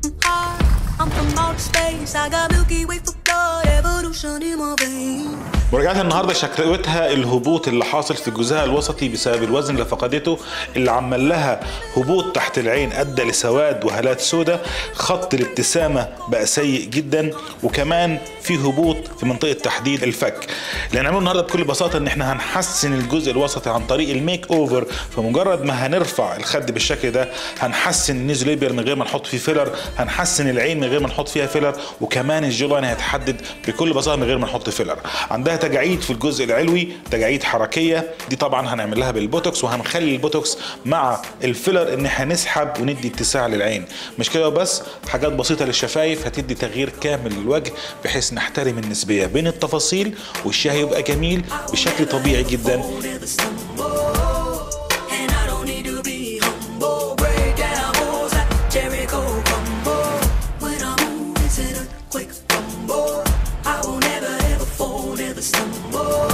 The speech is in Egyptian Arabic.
I'm from outer space. I got Milky Way for blood, evolution in my veins. مراجعات النهارده شكوتها الهبوط اللي حاصل في جزءها الوسطي بسبب الوزن اللي فقدته اللي عمل لها هبوط تحت العين ادى لسواد وهالات سوداء خط الابتسامه بقى سيء جدا وكمان في هبوط في منطقه تحديد الفك اللي هنعمله النهارده بكل بساطه ان احنا هنحسن الجزء الوسطي عن طريق الميك اوفر فمجرد ما هنرفع الخد بالشكل ده هنحسن النيزوليبير من غير ما نحط فيه فيلر هنحسن العين من غير ما نحط فيها فيلر وكمان الجولاين هيتحدد بكل بساطه من غير ما نحط فيلر عندها تجاعيد في الجزء العلوي تجاعيد حركيه دي طبعا هنعمل لها بالبوتوكس وهنخلي البوتوكس مع الفيلر ان احنا نسحب وندي اتساع للعين مش كده وبس حاجات بسيطه للشفايف هتدي تغيير كامل للوجه بحيث نحترم النسبيه بين التفاصيل والشها يبقى جميل بشكل طبيعي جدا Never stumble, and I don't need to be humble. Break down walls like Jericho crumble. When I move, it's an earthquake rumble. I will never ever fall, never stumble.